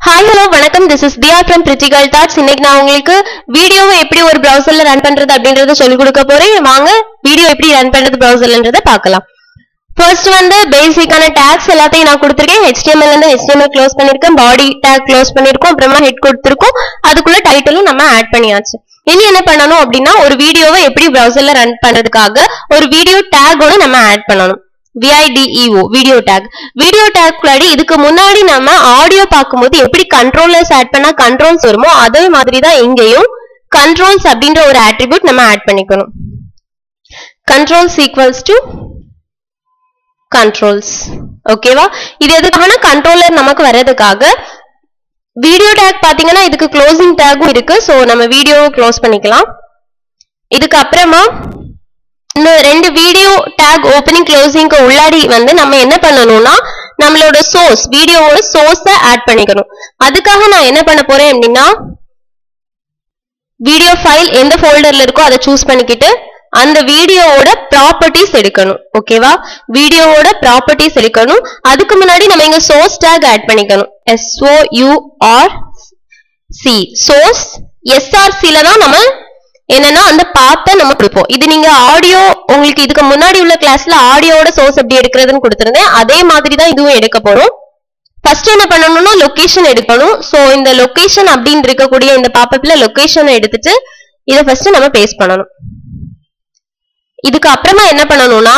hi hello வணக்கம் this is Diya from practical thoughts இன்னைக்கு நான் உங்களுக்கு வீடியோவை எப்படி ஒரு browserல ரன் பண்றது அப்படின்றத சொல்லிக் கொடுக்க போறேன் வாங்க வீடியோ எப்படி ரன் பண்றது browserலன்றத பார்க்கலாம் ஃபர்ஸ்ட் வந்து பேசிக்கான டேக்ஸ் எல்லாத்தையும் நான் கொடுத்துருக்கேன் HTML இருந்து HTML க்ளோஸ் பண்ணிருக்கேன் பாடி டேக் க்ளோஸ் பண்ணிருக்கோம் அப்புறமா ஹெட் கொடுத்துருக்கோம் அதுக்குள்ள டைட்டிலும் நம்ம ஆட் பண்ணியாச்சு இனி என்ன பண்ணணும் அப்படின்னா ஒரு வீடியோவை எப்படி browserல ரன் பண்றதுக்காக ஒரு வீடியோ டேகோட நம்ம ஆட் பண்ணணும் V I D E O video tag video tag குள்ளாடி இதுக்கு முன்னாடி நம்ம ஆடியோ பார்க்கும்போது எப்படி கண்ட்ரோலர்ஸ் ஆட் பண்ணா கண்ட்ரோல்ஸ் வருமோ அதே மாதிரி தான் இங்கேயும் கண்ட்ரோல்ஸ் அப்படின்ற ஒரு ஆட்ரிபியூட் நம்ம ஆட் பண்ணிக்கணும் கண்ட்ரோல்ஸ் ஈக்குவல்ஸ் டு கண்ட்ரோல்ஸ் ஓகேவா இது எதுக்கான கண்ட்ரோலர் நமக்கு வர்றதுக்காக வீடியோ டேக் பாத்தீங்கன்னா இதுக்கு க்ளோசிங் டேகும் இருக்கு ஸோ நம்ம வீடியோ க்ளோஸ் பண்ணிக்கலாம் இதுக்கு அப்புறமா இந்த ரெண்டு வீடியோ டேக் ஓப்பனிங் க்ளோசிங்க்கு உள்ளாடி வந்து நம்ம என்ன பண்ணணும்னா நம்மளோட சோர்ஸ் வீடியோவோட சோர்ஸை ஆட் பண்ணிக்கணும் அதுக்காக நான் என்ன பண்ண போறேன் அப்படின்னா வீடியோ ஃபைல் எந்த ஃபோல்டர்ல இருக்கோ அதை சூஸ் பண்ணிக்கிட்டு அந்த வீடியோவோட ப்ராப்பர்ட்டிஸ் எடுக்கணும் ஓகேவா வீடியோவோட ப்ராப்பர்ட்டிஸ் எடுக்கணும் அதுக்கு முன்னாடி நம்ம இங்க சோர்ஸ் டேக் ஆட் பண்ணிக்கணும் எஸ்ஓ யூஆர் சி சோர்ஸ் எஸ்ஆர்சில தான் நம்ம என்னன்னா அந்த பாத்தை நம்ம கொடுப்போம் இது நீங்க ஆடியோ உங்களுக்கு இதுக்கு முன்னாடி உள்ள கிளாஸ்ல ஆடியோட சோர்ஸ் எப்படி எடுக்கிறதுன்னு கொடுத்திருந்தேன் அதே மாதிரி தான் இதுவும் எடுக்க போறோம் ஃபர்ஸ்ட் என்ன பண்ணணும்னா லொகேஷன் எடுக்கணும் சோ இந்த லொகேஷன் அப்படின்னு இருக்கக்கூடிய இந்த பாப்பப்ல லொகேஷன் எடுத்துட்டு இதை ஃபர்ஸ்ட் நம்ம பேஸ்ட் பண்ணணும் இதுக்கு அப்புறமா என்ன பண்ணணும்னா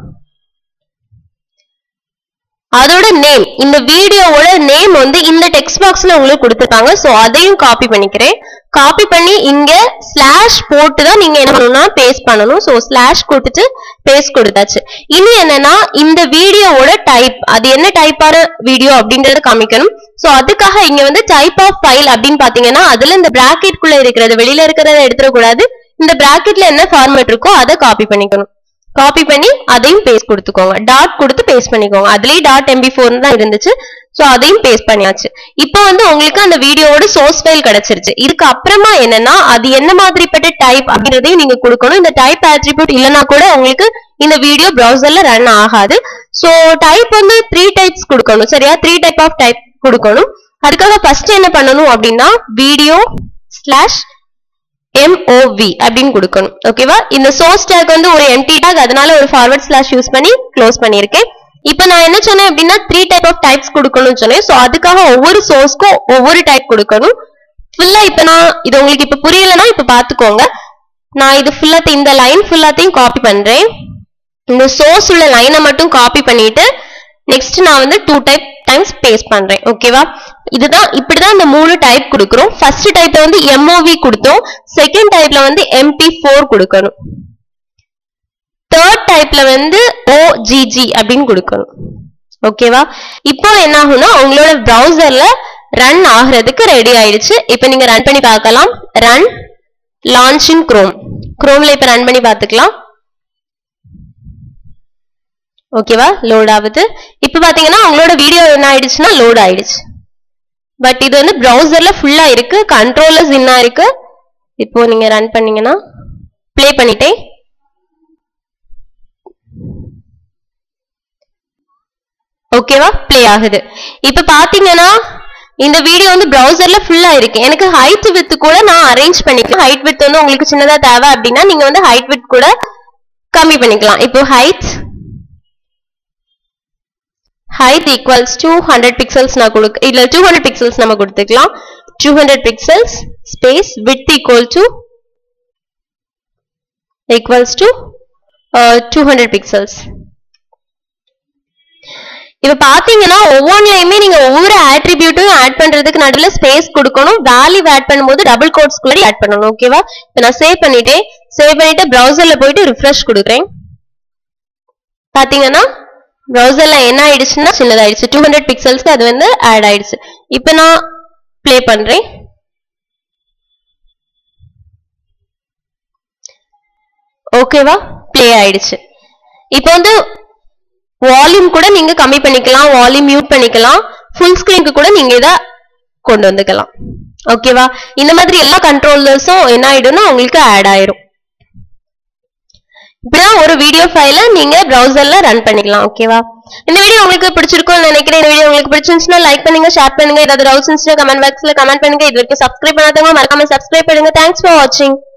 அதோட நேம் இந்த வீடியோவோட நேம் வந்து இந்த டெக்ஸ்ட் பாக்ஸ்ல உங்களுக்கு கொடுத்துருக்காங்க சோ அதையும் காப்பி பண்ணிக்கிறேன் காப்பி பண்ணி இங்க ஸ்லாஷ் போட்டு தான் நீங்க என்ன பண்ணணும்னா பேஸ்ட் பண்ணணும் சோ ஸ்லாஷ் கொடுத்துட்டு பேஸ்ட் கொடுத்தாச்சு இனி என்னன்னா இந்த வீடியோவோட டைப் அது என்ன டைப்பான வீடியோ அப்படின்றத காமிக்கணும் சோ அதுக்காக இங்க வந்து டைப் ஆஃப் ஃபைல் அப்படின்னு பாத்தீங்கன்னா அதுல இந்த பிராக்கெட் குள்ள இருக்கிறது வெளியில இருக்கிறத எடுத்துடக்கூடாது இந்த பிராக்கெட்ல என்ன ஃபார்மேட் இருக்கோ அதை காப்பி பண்ணிக்கணும் காப்பி பண்ணி அதையும் பேஸ்ட் கொடுத்துக்கோங்க டாட் கொடுத்து பேஸ்ட் பண்ணிக்கோங்க அதுலயே டாட் எம்பி ஃபோர் தான் இருந்துச்சு சோ அதையும் பேஸ்ட் பண்ணியாச்சு இப்போ வந்து உங்களுக்கு அந்த வீடியோவோட சோர்ஸ் ஃபைல் கிடைச்சிருச்சு இதுக்கு அப்புறமா என்னன்னா அது என்ன மாதிரிப்பட்ட டைப் அப்படின்றதையும் நீங்க கொடுக்கணும் இந்த டைப் ஆட்ரிபியூட் இல்லைன்னா கூட உங்களுக்கு இந்த வீடியோ ப்ரௌசர்ல ரன் ஆகாது சோ டைப் வந்து த்ரீ டைப்ஸ் கொடுக்கணும் சரியா த்ரீ டைப் ஆஃப் டைப் கொடுக்கணும் அதுக்காக ஃபர்ஸ்ட் என்ன பண்ணணும் அப்படின்னா வீடியோ ஸ்லாஷ் எம்ஓவி அப்படின்னு கொடுக்கணும் ஓகேவா இந்த சோர்ஸ் டேக் வந்து ஒரு எம்டி டேக் அதனால ஒரு ஃபார்வர்ட் ஸ்லாஷ் யூஸ் பண்ணி க்ளோஸ் பண்ணியிருக்கேன் இப்போ நான் என்ன சொன்னேன் அப்படின்னா த்ரீ டைப் ஆஃப் டைப்ஸ் கொடுக்கணும்னு சொன்னேன் ஸோ அதுக்காக ஒவ்வொரு சோர்ஸ்க்கும் ஒவ்வொரு டைப் கொடுக்கணும் ஃபுல்லா இப்போ நான் இது உங்களுக்கு இப்போ புரியலைன்னா இப்போ பார்த்துக்கோங்க நான் இது ஃபுல்லா இந்த லைன் ஃபுல்லாத்தையும் காப்பி பண்றேன் இந்த சோர்ஸ் உள்ள லைனை மட்டும் காப்பி பண்ணிட்டு நெக்ஸ்ட் நான் வந்து டூ டைப் டைம்ஸ் பேஸ்ட் பண்றேன் ஓகேவா இதுதான் இப்படிதான் இந்த மூணு டைப் கொடுக்குறோம் ஃபர்ஸ்ட் டைப்ல வந்து எம்ஓவி கொடுத்தோம் செகண்ட் டைப்ல வந்து எம்பி ஃபோர் கொடுக்கணும் தேர்ட் டைப்ல வந்து ஓஜிஜி அப்படின்னு கொடுக்கணும் ஓகேவா இப்போ என்ன ஆகும்னா உங்களோட ப்ரௌசர்ல ரன் ஆகுறதுக்கு ரெடி ஆயிடுச்சு இப்போ நீங்க ரன் பண்ணி பார்க்கலாம் ரன் லான்ச் இன் குரோம் குரோம்ல இப்ப ரன் பண்ணி பார்த்துக்கலாம் ஓகேவா லோட் ஆகுது இப்ப பாத்தீங்கன்னா உங்களோட வீடியோ என்ன ஆயிடுச்சுன்னா லோட் ஆயிடுச்சு பட் இது வந்து ப்ரௌசர்ல ஃபுல்லா இருக்கு கண்ட்ரோலர்ஸ் என்ன இருக்கு இப்போ நீங்க ரன் பண்ணீங்கன்னா ப்ளே பண்ணிட்டேன் ஓகேவா ப்ளே ஆகுது இப்ப பாத்தீங்கன்னா இந்த வீடியோ வந்து ப்ரௌசர்ல ஃபுல்லா இருக்கு எனக்கு ஹைட் வித் கூட நான் அரேஞ்ச் பண்ணிக்கலாம் ஹைட் வித் வந்து உங்களுக்கு சின்னதா தேவை அப்படின்னா நீங்க வந்து ஹைட் வித் கூட கம்மி பண்ணிக்கலாம் இப்போ height height equals to 100 pixels நான் கொடுக்க இல்ல 200 pixels நம்ம கொடுத்துக்கலாம் 200 pixels space width equal to equals to uh, 200 pixels இப்ப பாத்தீங்கன்னா ஒவ்வொன்றுலயுமே நீங்க ஒவ்வொரு ஆட்ரிபியூட்டும் ஆட் பண்றதுக்கு நடுவில் ஸ்பேஸ் கொடுக்கணும் வேல்யூ ஆட் பண்ணும்போது டபுள் கோட்ஸ் கூட ஆட் பண்ணணும் ஓகேவா இப்ப நான் சேவ் பண்ணிட்டேன் சேவ் பண்ணிட்டு ப்ரௌசர்ல போயிட்டு ரிஃப்ரெஷ் கொடுக்குறேன் பாத்தீங்கன்னா ப்ரௌசர்ல என்ன ஆயிடுச்சுன்னா சின்னதாயிடுச்சு டூ ஹண்ட்ரட் பிக்சல்ஸ்க்கு அது வந்து ஆட் ஆயிடுச்சு இப்போ நான் ப்ளே பண்றேன் ஓகேவா ப்ளே ஆயிடுச்சு இப்போ வந்து வால்யூம் கூட நீங்க கம்மி பண்ணிக்கலாம் வால்யூம் மியூட் பண்ணிக்கலாம் ஃபுல் ஸ்கிரீனுக்கு கூட நீங்க இதை கொண்டு வந்துக்கலாம் ஓகேவா இந்த மாதிரி எல்லா கண்ட்ரோலர்ஸும் என்ன ஆயிடும்னா உங்களுக்கு ஆட் ஆயிரும் இப்படிதான் ஒரு வீடியோ ஃபைல நீங்க ப்ரௌசர்ல ரன் பண்ணிக்கலாம் ஓகேவா இந்த வீடியோ உங்களுக்கு பிடிச்சிருக்கும்னு நினைக்கிறேன் இந்த வீடியோ உங்களுக்கு பிடிச்சிருந்துச்சுன்னா லைக் பண்ணுங்க ஷேர் பண்ணுங்க ஏதாவது டவுட்ஸ் இருந்துச்சுன்னா கமெண்ட் பாக்ஸ்ல கமெண்ட் பண்ணுங்க இது வரைக்கும் சப்ஸ்கிரைப் பண்ணாதவங்க மறக்காம சப்ஸ்கிரைப் பண்ணுங்க தேங்க்ஸ் ஃபார் வாட்சிங்